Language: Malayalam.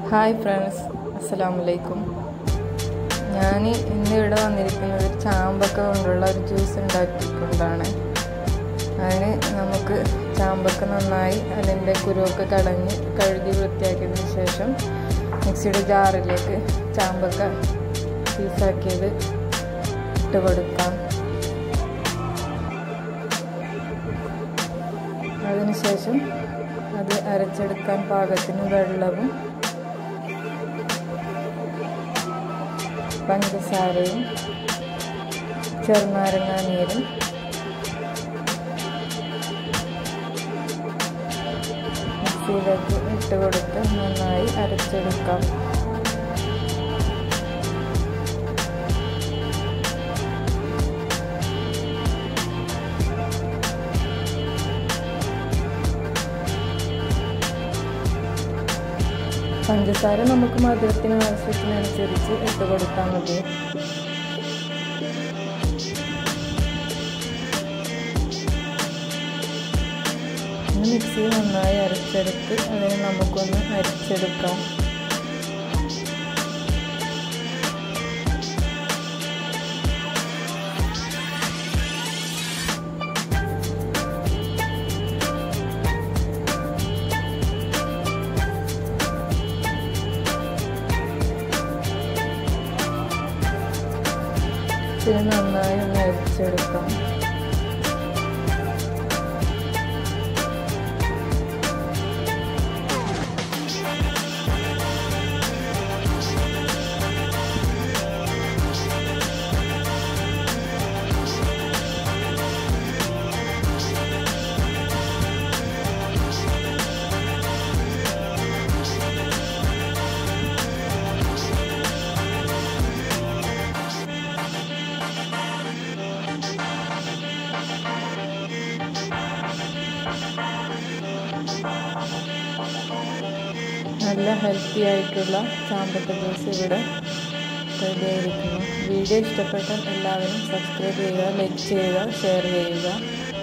ഹായ് ഫ്രണ്ട്സ് അസ്സലാമു അലൈക്കും ഞാൻ ഇന്ന് ഇവിടെ വന്നിരിക്കുന്നത് ഒരു ചാമ്പക്ക കൊണ്ടുള്ള ഒരു ജ്യൂസ് ഉണ്ടാക്കിക്കൊണ്ടാണ് അതിന് നമുക്ക് ചാമ്പക്ക നന്നായി അതിൻ്റെ കുരുവൊക്കെ കളഞ്ഞ് കഴുകി വൃത്തിയാക്കിയതിന് ശേഷം മിക്സിയുടെ ജാറിലേക്ക് ചാമ്പക്ക പീസാക്കിയത് ഇട്ട് കൊടുക്കാം അതിനുശേഷം അത് അരച്ചെടുക്കാൻ പാകത്തിന് വെള്ളവും പഞ്ചസാരയും ചെറുനാരങ്ങ നീരും മിക്സിയിലേക്ക് ഇട്ട് കൊടുത്ത് നന്നായി അരച്ചെടുക്കാം പഞ്ചസാര നമുക്ക് മധുരത്തിന് ആവശ്യത്തിനനുസരിച്ച് ഇട്ട് കൊടുത്താൽ മതി മിക്സി നന്നായി അരച്ചെടുത്ത് അതിന് നമുക്കൊന്ന് അരിച്ചെടുക്കാം ഇത് നന്നായി ഒന്ന് അരിച്ചെടുക്കാം നല്ല ഹെൽത്തി ആയിട്ടുള്ള ചാമ്പക്ക ജ്യൂസ് ഇവിടെ റെഡിയായിരിക്കുന്നു വീഡിയോ ഇഷ്ടപ്പെട്ടാൽ എല്ലാവരും സബ്സ്ക്രൈബ് ചെയ്യുക ലൈക്ക് ചെയ്യുക ഷെയർ ചെയ്യുക